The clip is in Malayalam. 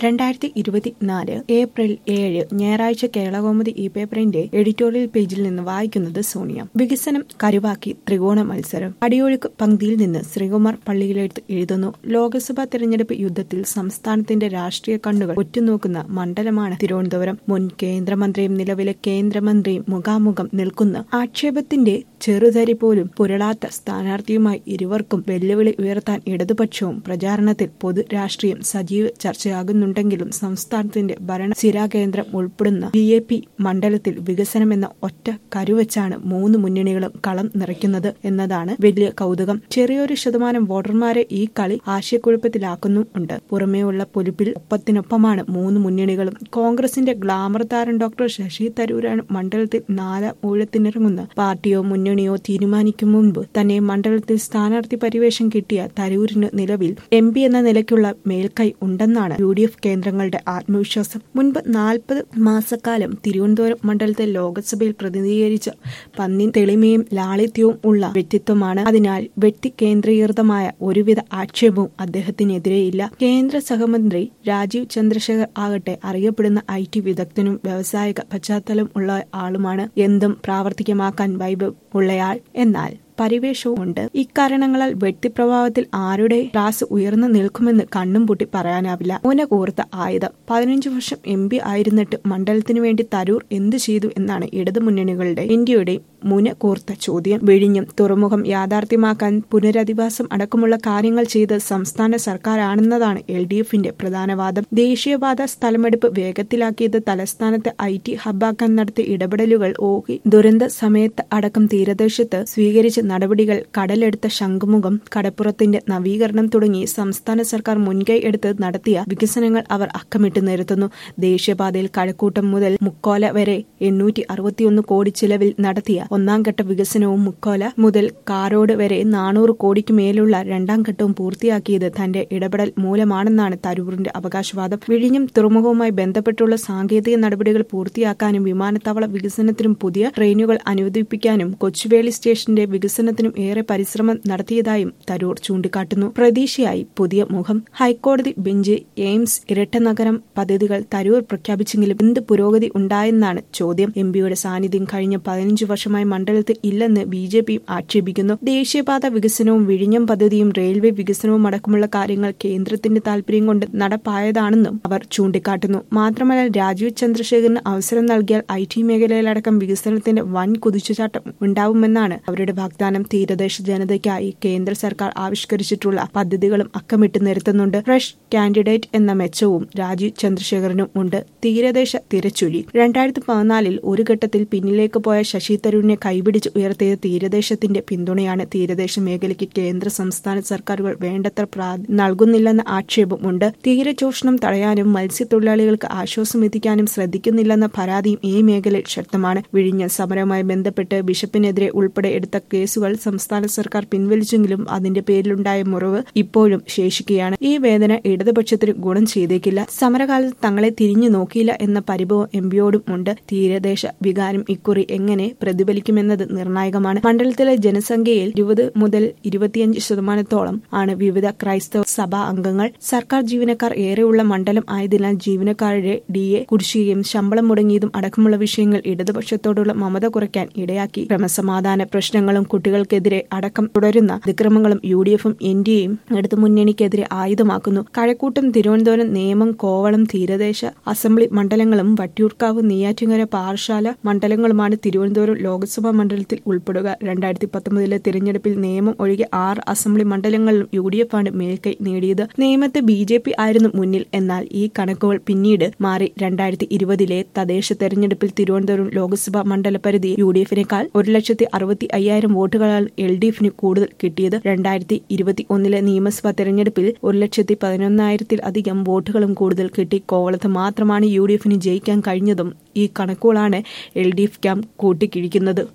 രണ്ടായിരത്തി ഇരുപത്തിനാല് ഏപ്രിൽ ഏഴ് ഞായറാഴ്ച കേരളകൗമുദി ഈ പേപ്പറിന്റെ എഡിറ്റോറിയൽ പേജിൽ നിന്ന് വായിക്കുന്നത് സോണിയ വികസനം കരുവാക്കി ത്രികോണ മത്സരം അടിയൊഴുക്ക് പങ്ക്തിയിൽ നിന്ന് ശ്രീകുമാർ പള്ളിയിലെടുത്ത് എഴുതുന്നു ലോക്സഭാ തെരഞ്ഞെടുപ്പ് യുദ്ധത്തിൽ സംസ്ഥാനത്തിന്റെ രാഷ്ട്രീയ കണ്ണുകൾ ഉറ്റുനോക്കുന്ന മണ്ഡലമാണ് തിരുവനന്തപുരം മുൻ കേന്ദ്രമന്ത്രിയും നിലവിലെ കേന്ദ്രമന്ത്രിയും മുഖാമുഖം നിൽക്കുന്ന ആക്ഷേപത്തിന്റെ ചെറുതരി പോലും പുരളാത്ത സ്ഥാനാർത്ഥിയുമായി ഇരുവർക്കും വെല്ലുവിളി ഉയർത്താൻ ഇടതുപക്ഷവും പ്രചാരണത്തിൽ പൊതു രാഷ്ട്രീയം സജീവ ചർച്ചയാകുന്നുണ്ടെങ്കിലും സംസ്ഥാനത്തിന്റെ ഭരണ സ്ഥിരാകേന്ദ്രം ഉൾപ്പെടുന്ന ബി എ പി മണ്ഡലത്തിൽ വികസനമെന്ന ഒറ്റ കരുവച്ചാണ് മൂന്ന് മുന്നണികളും കളം നിറയ്ക്കുന്നത് എന്നതാണ് വലിയ കൗതുകം ചെറിയൊരു ശതമാനം വോട്ടർമാരെ ഈ കളി ആശയക്കുഴപ്പത്തിലാക്കുന്നുമുണ്ട് പുറമേയുള്ള പൊലിപ്പിൽ ഒപ്പത്തിനൊപ്പമാണ് മൂന്ന് മുന്നണികളും കോൺഗ്രസിന്റെ ഗ്ലാമർ താരം ഡോക്ടർ ശശി തരൂരാണ് മണ്ഡലത്തിൽ നാലാം ഊഴത്തിനിറങ്ങുന്ന പാർട്ടിയോ മുന്നണിയോ തീരുമാനിക്കും മുൻപ് തന്നെ മണ്ഡലത്തിൽ സ്ഥാനാർത്ഥി പരിവേഷം കിട്ടിയ തരൂരിന് നിലവിൽ എം പി എന്ന നിലയ്ക്കുള്ള മേൽക്കൈ ഉണ്ടെന്നാണ് യു ഡി എഫ് കേന്ദ്രങ്ങളുടെ ആത്മവിശ്വാസം മുൻപ് നാൽപ്പത് മാസക്കാലം തിരുവനന്തപുരം മണ്ഡലത്തെ ലോക്സഭയിൽ പ്രതിനിധീകരിച്ച പന്നി തെളിമയും ലാളിത്യവും ഉള്ള വ്യക്തിത്വമാണ് അതിനാൽ വ്യക്തി കേന്ദ്രീകൃതമായ ഒരുവിധ ആക്ഷേപവും അദ്ദേഹത്തിനെതിരെയില്ല കേന്ദ്ര സഹമന്ത്രി രാജീവ് ചന്ദ്രശേഖർ ആകട്ടെ അറിയപ്പെടുന്ന ഐ ടി വിദഗ്ധനും വ്യാവസായിക പശ്ചാത്തലം ഉള്ള ആളുമാണ് എന്തും പ്രാവർത്തികമാക്കാൻ വൈഭവ് ഉള്ളയാൾ എന്നാൽ പരിവേഷവും ഉണ്ട് ഇക്കാരണങ്ങളാൽ വ്യക്തിപ്രഭാവത്തിൽ ആരുടെ ക്ലാസ് ഉയർന്നു നിൽക്കുമെന്ന് കണ്ണും പൂട്ടി പറയാനാവില്ല ഊനകൂർത്ത ആയുധം പതിനഞ്ചു വർഷം എം പി ആയിരുന്നിട്ട് മണ്ഡലത്തിനു വേണ്ടി തരൂർ എന്തു ചെയ്തു എന്നാണ് ഇടതുമുന്നണികളുടെ ഇന്ത്യയുടെ മുന കോർത്ത ചോദ്യം വിഴിഞ്ഞും തുറമുഖം യാഥാർത്ഥ്യമാക്കാൻ പുനരധിവാസം അടക്കമുള്ള കാര്യങ്ങൾ ചെയ്ത് സംസ്ഥാന സർക്കാരാണെന്നതാണ് എൽ ഡി എഫിന്റെ പ്രധാന വാദം ദേശീയപാത സ്ഥലമെടുപ്പ് വേഗത്തിലാക്കിയത് തലസ്ഥാനത്ത് ഐ ടി ഹബ്ബാക്കാൻ നടത്തിയ ഇടപെടലുകൾ ഓഹി ദുരന്ത സമയത്ത് അടക്കം തീരദേശത്ത് സ്വീകരിച്ച നടപടികൾ കടലെടുത്ത ശംഖുമുഖം കടപ്പുറത്തിന്റെ നവീകരണം തുടങ്ങി സംസ്ഥാന സർക്കാർ മുൻകൈ എടുത്ത് നടത്തിയ വികസനങ്ങൾ അവർ അക്കമിട്ട് നിരത്തുന്നു ദേശീയപാതയിൽ കഴക്കൂട്ടം മുതൽ മുക്കോല വരെ എണ്ണൂറ്റി അറുപത്തിയൊന്ന് കോടി ചിലവിൽ നടത്തിയ ഒന്നാം ഘട്ട വികസനവും മുക്കോല മുതൽ കാരോട് വരെ നാനൂറ് കോടിക്ക് മേലുള്ള രണ്ടാം ഘട്ടവും പൂർത്തിയാക്കിയത് തന്റെ ഇടപെടൽ മൂലമാണെന്നാണ് തരൂറിന്റെ അവകാശവാദം വിഴിഞ്ഞം തുറമുഖവുമായി ബന്ധപ്പെട്ടുള്ള സാങ്കേതിക നടപടികൾ പൂർത്തിയാക്കാനും വിമാനത്താവള വികസനത്തിനും പുതിയ ട്രെയിനുകൾ അനുവദിപ്പിക്കാനും കൊച്ചുവേളി സ്റ്റേഷന്റെ വികസനത്തിനും ഏറെ പരിശ്രമം നടത്തിയതായും തരൂർ ചൂണ്ടിക്കാട്ടുന്നു പ്രതീക്ഷയായി പുതിയ മുഖം ഹൈക്കോടതി ബെഞ്ച് എയിംസ് ഇരട്ടനഗരം പദ്ധതികൾ തരൂർ പ്രഖ്യാപിച്ചെങ്കിലും എന്ത് പുരോഗതി ഉണ്ടായെന്നാണ് ചോദ്യം എം പിയുടെ സാന്നിധ്യം കഴിഞ്ഞ പതിനഞ്ചു വർഷമായി മണ്ഡലത്തിൽ ഇല്ലെന്ന് ബി ജെ പിയും ആക്ഷേപിക്കുന്നു ദേശീയപാത വികസനവും വിഴിഞ്ഞം പദ്ധതിയും റെയിൽവേ വികസനവും അടക്കമുള്ള കാര്യങ്ങൾ കേന്ദ്രത്തിന്റെ താൽപര്യം കൊണ്ട് നടപ്പായതാണെന്നും അവർ ചൂണ്ടിക്കാട്ടുന്നു മാത്രമല്ല രാജീവ് ചന്ദ്രശേഖറിന് അവസരം നൽകിയാൽ ഐ ടി മേഖലയിലടക്കം വികസനത്തിന്റെ വൻ കുതിച്ചുചാട്ടം ഉണ്ടാവുമെന്നാണ് അവരുടെ വാഗ്ദാനം തീരദേശ ജനതയ്ക്കായി കേന്ദ്ര സർക്കാർ ആവിഷ്കരിച്ചിട്ടുള്ള പദ്ധതികളും അക്കമിട്ട് നിരത്തുന്നുണ്ട് ഫ്രഷ് കാൻഡിഡേറ്റ് എന്ന മെച്ചവും രാജീവ് ചന്ദ്രശേഖരനും ഉണ്ട് തീരദേശ തിരച്ചുഴി രണ്ടായിരത്തി പതിനാലിൽ ഒരു ഘട്ടത്തിൽ പിന്നിലേക്ക് പോയ ശശി തരൂരിനെ കൈപിടിച്ച് ഉയർത്തിയ തീരദേശത്തിന്റെ പിന്തുണയാണ് തീരദേശ മേഖലയ്ക്ക് കേന്ദ്ര സംസ്ഥാന സർക്കാരുകൾ വേണ്ടത്ര നൽകുന്നില്ലെന്ന ആക്ഷേപമുണ്ട് തീരചൂഷണം തടയാനും മത്സ്യത്തൊഴിലാളികൾക്ക് ആശ്വാസം എത്തിക്കാനും ശ്രദ്ധിക്കുന്നില്ലെന്ന പരാതിയും ഈ മേഖലയിൽ ശക്തമാണ് വിഴിഞ്ഞ സമരവുമായി ബന്ധപ്പെട്ട് ബിഷപ്പിനെതിരെ ഉൾപ്പെടെ എടുത്ത കേസുകൾ സംസ്ഥാന സർക്കാർ പിൻവലിച്ചെങ്കിലും അതിന്റെ പേരിലുണ്ടായ മുറിവ് ഇപ്പോഴും ശേഷിക്കുകയാണ് ഈ വേദന ഇടതുപക്ഷത്തിന് ഗുണം ചെയ്തേക്കില്ല സമരകാലത്ത് തങ്ങളെ തിരിഞ്ഞു നോക്കിയില്ല എന്ന പരിഭവം എം പിയോടും ഉണ്ട് തീരദേശ വികാരം ഇക്കുറി എങ്ങനെ പ്രതിഫലിക്കുമെന്നത് നിർണായകമാണ് മണ്ഡലത്തിലെ ജനസംഖ്യയിൽ ഇരുപത് മുതൽ ഇരുപത്തിയഞ്ച് ശതമാനത്തോളം ആണ് വിവിധ ക്രൈസ്തവ സഭാ അംഗങ്ങൾ സർക്കാർ ജീവനക്കാർ ഏറെയുള്ള മണ്ഡലം ആയതിനാൽ ജീവനക്കാരുടെ ഡി എ കുടിശ്ശികയും ശമ്പളം മുടങ്ങിയതും അടക്കമുള്ള വിഷയങ്ങൾ ഇടതുപക്ഷത്തോടുള്ള മമത കുറയ്ക്കാൻ ഇടയാക്കി ക്രമസമാധാന പ്രശ്നങ്ങളും കുട്ടികൾക്കെതിരെ അടക്കം തുടരുന്ന അതിക്രമങ്ങളും യു ഡി എഫും എൻ ഡി എയും ഇടതുമുന്നണിക്കെതിരെ ആയുധമാക്കുന്നു കഴക്കൂട്ടം തിരുവനന്തപുരം നേമം കോവളം തീരദേശ അസംബ്ലി മണ്ഡലങ്ങളും വട്ടിയൂർക്കാവ് നെയ്യാറ്റിങ്ങര പാറശാല മണ്ഡലങ്ങളുമാണ് തിരുവനന്തപുരം ലോക്സഭാ മണ്ഡലത്തിൽ ഉൾപ്പെടുക രണ്ടായിരത്തി പത്തൊമ്പതിലെ തിരഞ്ഞെടുപ്പിൽ നിയമം ഒഴികെ ആറ് അസംബ്ലി മണ്ഡലങ്ങളിലും യു ഡി എഫ് ആണ് മേൽക്കൈ നേടിയത് നിയമത്തെ ബി ജെ പി ആയിരുന്നു മുന്നിൽ എന്നാൽ ഈ കണക്കുകൾ പിന്നീട് മാറി രണ്ടായിരത്തി ഇരുപതിലെ തദ്ദേശ തെരഞ്ഞെടുപ്പിൽ തിരുവനന്തപുരം ലോക്സഭാ മണ്ഡല പരിധി യു ഡി എഫിനേക്കാൾ ഒരു ലക്ഷത്തി അറുപത്തി അയ്യായിരം വോട്ടുകളാണ് എൽ ഡി എഫിന് കൂടുതൽ കിട്ടിയത് രണ്ടായിരത്തി ഇരുപത്തി ഒന്നിലെ നിയമസഭാ തെരഞ്ഞെടുപ്പിൽ ഒരു ലക്ഷത്തി പതിനൊന്നായിരത്തിൽ അധികം വോട്ടുകളും കൂടുതൽ കിട്ടി കോവളത്ത് മാത്രമാണ് യു ഡി എഫിന് ജയിക്കാൻ കഴിഞ്ഞതും ഈ കണക്കുകളാണ് എൽ ഡി എഫ് ക്യാമ്പ് കൂട്ടിക്കിഴിക്കുന്നത്